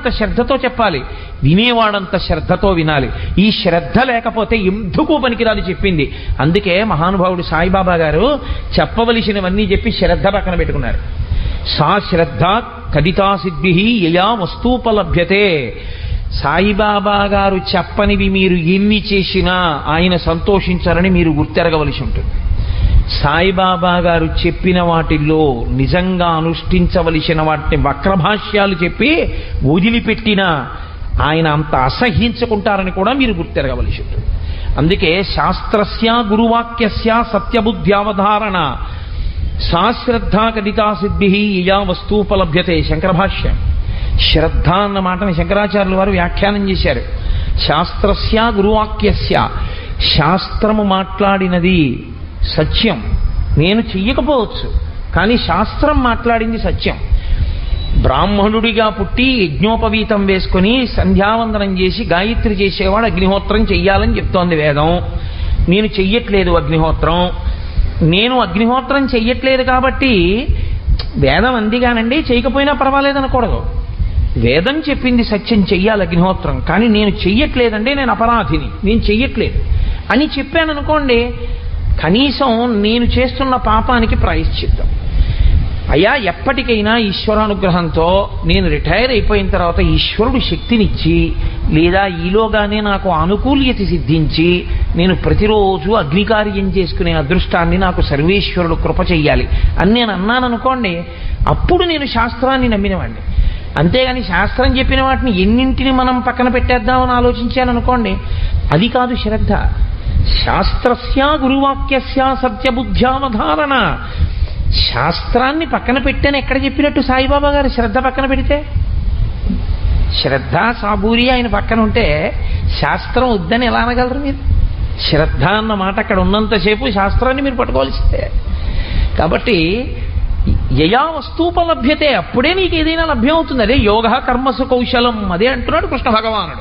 చెప్పేవాడంత శ్రద్ధతో చెప్పాలి వినేవాడంత శ్రద్ధతో వినాలి ఈ శ్రద్ధ లేకపోతే ఎందుకు పనికిరాదు చెప్పింది అందుకే మహానుభావుడు సాయిబాబా గారు చెప్పవలసినవన్నీ చెప్పి శ్రద్ధ పక్కన పెట్టుకున్నారు సా శ్రద్ధ కదితా సిద్ధి యయా వస్తూపలభ్యతే సాయిబాబా గారు చెప్పనివి మీరు ఎన్ని చేసినా ఆయన సంతోషించాలని మీరు గుర్తెరగవలసి ఉంటుంది సాయిబాబా గారు చెప్పిన వాటిల్లో నిజంగా అనుష్ఠించవలసిన వాటిని వక్రభాష్యాలు చెప్పి వదిలిపెట్టిన ఆయన అంత అసహ్యించుకుంటారని కూడా మీరు గుర్తెరగవలసి ఉంటుంది అందుకే శాస్త్రస్య గురువాక్యస్య సత్యబుద్ధ్యావధారణ సాశ్రద్ధ కదితా సిద్ధి ఇయా వస్తూపలభ్యతే శంకర భాష్యం శ్రద్ధ అన్న మాటని శంకరాచార్యుల వారు వ్యాఖ్యానం చేశారు శాస్త్రస్య గురువాక్యస్య శాస్త్రము మాట్లాడినది సత్యం నేను చెయ్యకపోవచ్చు కానీ శాస్త్రం మాట్లాడింది సత్యం బ్రాహ్మణుడిగా పుట్టి యజ్ఞోపవీతం వేసుకుని సంధ్యావందనం చేసి గాయత్రి చేసేవాడు అగ్నిహోత్రం చెయ్యాలని చెప్తోంది వేదం నేను చెయ్యట్లేదు అగ్నిహోత్రం నేను అగ్నిహోత్రం చెయ్యట్లేదు కాబట్టి వేదం అందిగానండి చేయకపోయినా పర్వాలేదు అనకూడదు వేదం చెప్పింది సత్యం చెయ్యాలి అగ్నిహోత్రం కానీ నేను చెయ్యట్లేదండి నేను అపరాధిని నేను చెయ్యట్లేదు అని చెప్పాను అనుకోండి కనీసం నేను చేస్తున్న పాపానికి ప్రాయశ్చిత్తం అయ్యా ఎప్పటికైనా ఈశ్వరానుగ్రహంతో నేను రిటైర్ అయిపోయిన తర్వాత ఈశ్వరుడు శక్తినిచ్చి లేదా ఈలోగానే నాకు అనుకూల్యత సిద్ధించి నేను ప్రతిరోజు అగ్నికార్యం చేసుకునే అదృష్టాన్ని నాకు సర్వేశ్వరుడు కృప చెయ్యాలి అని నేను అన్నాను అనుకోండి అప్పుడు నేను శాస్త్రాన్ని నమ్మినవాడిని అంతేగాని శాస్త్రం చెప్పిన వాటిని ఎన్నింటిని మనం పక్కన పెట్టేద్దామని ఆలోచించాను అనుకోండి అది కాదు శ్రద్ధ శాస్త్రస్య గురువాక్యస్య సత్యబుద్ధ్యావధారణ శాస్త్రాన్ని పక్కన పెట్టని ఎక్కడ చెప్పినట్టు సాయిబాబా గారు శ్రద్ధ పక్కన పెడితే శ్రద్ధ సాబూరి ఆయన పక్కన ఉంటే శాస్త్రం వద్దని ఎలా అనగలరు మీరు శ్రద్ధ అన్న మాట అక్కడ ఉన్నంతసేపు శాస్త్రాన్ని మీరు పట్టుకోవాల్సిందే కాబట్టి యయా వస్తూపలభ్యతే అప్పుడే నీకు ఏదైనా లభ్యం అవుతుంది అదే యోగ కర్మసు కౌశలం అదే అంటున్నాడు కృష్ణ భగవానుడు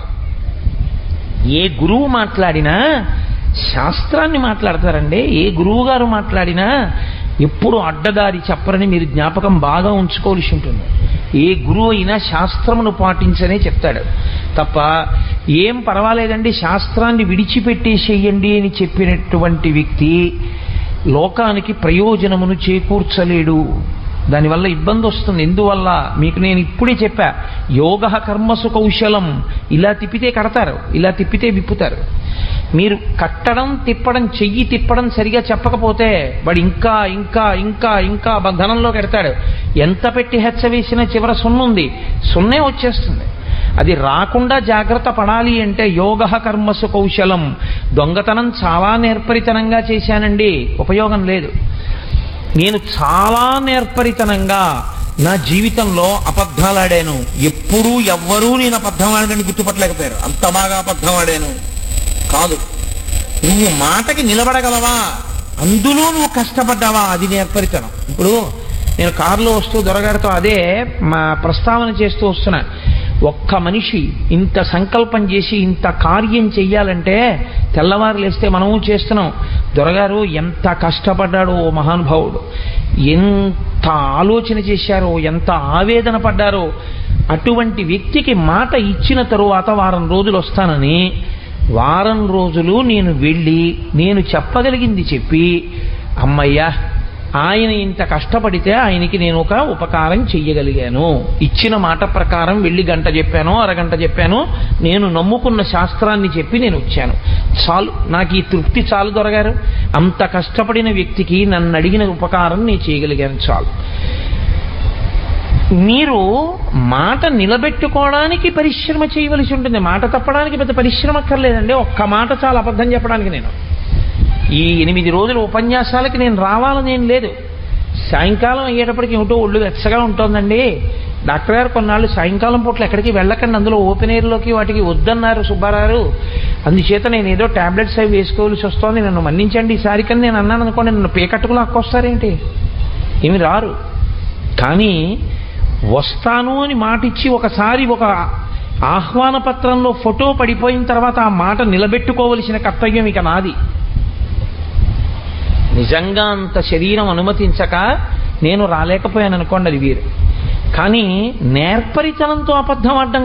ఏ గురువు మాట్లాడినా శాస్త్రాన్ని మాట్లాడతారండి ఏ గురువు గారు మాట్లాడినా ఎప్పుడు అడ్డదారి చెప్పరని మీరు జ్ఞాపకం బాగా ఉంచుకోవాల్సి ఉంటుంది ఏ గురువు అయినా శాస్త్రమును పాటించనే చెప్తాడు తప్ప ఏం పర్వాలేదండి శాస్త్రాన్ని విడిచిపెట్టేసేయండి అని చెప్పినటువంటి వ్యక్తి లోకానికి ప్రయోజనమును చేకూర్చలేడు దానివల్ల ఇబ్బంది వస్తుంది ఎందువల్ల మీకు నేను ఇప్పుడే చెప్పా యోగ కర్మసు కౌశలం ఇలా తిప్పితే కడతారు ఇలా తిప్పితే విప్పుతారు మీరు కట్టడం తిప్పడం చెయ్యి తిప్పడం సరిగా చెప్పకపోతే వాడు ఇంకా ఇంకా ఇంకా ఇంకా బంధనంలో కడతాడు ఎంత పెట్టి హెచ్చ వేసినా చివర సున్నుంది సున్నే వచ్చేస్తుంది అది రాకుండా జాగ్రత్త పడాలి అంటే యోగ కర్మసు కౌశలం దొంగతనం చాలా నేర్పరితనంగా చేశానండి ఉపయోగం లేదు నేను చాలా నేర్పరితనంగా నా జీవితంలో అబద్ధాలాడాను ఎప్పుడూ ఎవ్వరూ నేను అబద్ధం ఆడని గుర్తుపట్టలేకపోయారు అంత బాగా అబద్ధం ఆడాను కాదు నువ్వు మాటకి నిలబడగలవా అందులో నువ్వు కష్టపడ్డావా అది నేర్పరితనం ఇప్పుడు నేను కారులో వస్తూ దొరగారితో అదే మా ప్రస్తావన చేస్తూ వస్తున్నా ఒక్క మనిషి ఇంత సంకల్పం చేసి ఇంత కార్యం చెయ్యాలంటే తెల్లవారు లేస్తే మనము చేస్తున్నాం దొరగారు ఎంత కష్టపడ్డాడో ఓ మహానుభావుడు ఎంత ఆలోచన చేశారో ఎంత ఆవేదన పడ్డారో అటువంటి వ్యక్తికి మాట ఇచ్చిన తరువాత వారం రోజులు వస్తానని వారం రోజులు నేను వెళ్ళి నేను చెప్పగలిగింది చెప్పి అమ్మయ్యా ఆయన ఇంత కష్టపడితే ఆయనకి నేను ఒక ఉపకారం చెయ్యగలిగాను ఇచ్చిన మాట ప్రకారం వెళ్ళి గంట చెప్పాను అరగంట చెప్పాను నేను నమ్ముకున్న శాస్త్రాన్ని చెప్పి నేను వచ్చాను చాలు నాకు ఈ తృప్తి చాలు దొరగారు అంత కష్టపడిన వ్యక్తికి నన్ను అడిగిన ఉపకారం నేను చేయగలిగాను చాలు మీరు మాట నిలబెట్టుకోవడానికి పరిశ్రమ చేయవలసి ఉంటుంది మాట తప్పడానికి పెద్ద పరిశ్రమ అక్కర్లేదండి ఒక్క మాట చాలా అబద్ధం చెప్పడానికి నేను ఈ ఎనిమిది రోజుల ఉపన్యాసాలకి నేను రావాలని ఏం లేదు సాయంకాలం అయ్యేటప్పటికి ఏమిటో ఒళ్ళు వెచ్చగా ఉంటుందండి డాక్టర్ గారు కొన్నాళ్ళు సాయంకాలం పూట్ల ఎక్కడికి వెళ్ళకండి అందులో ఓపెన్ ఎయిర్లోకి వాటికి వద్దన్నారు సుబ్బారావు అందుచేత నేను ఏదో టాబ్లెట్స్ అవి వేసుకోవాల్సి వస్తుంది నన్ను మన్నించండి ఈసారి కానీ నేను అన్నాను అనుకోండి నన్ను పేకట్టుకులు హక్కొస్తారేంటి ఏమి రారు కానీ వస్తాను అని మాట ఇచ్చి ఒకసారి ఒక ఆహ్వాన పత్రంలో ఫోటో పడిపోయిన తర్వాత ఆ మాట నిలబెట్టుకోవలసిన కర్తవ్యం ఇక నాది నిజంగా అంత శరీరం అనుమతించక నేను రాలేకపోయాను అనుకోండి అది వీరు కానీ నేర్పరితనంతో అబద్ధం ఆడడం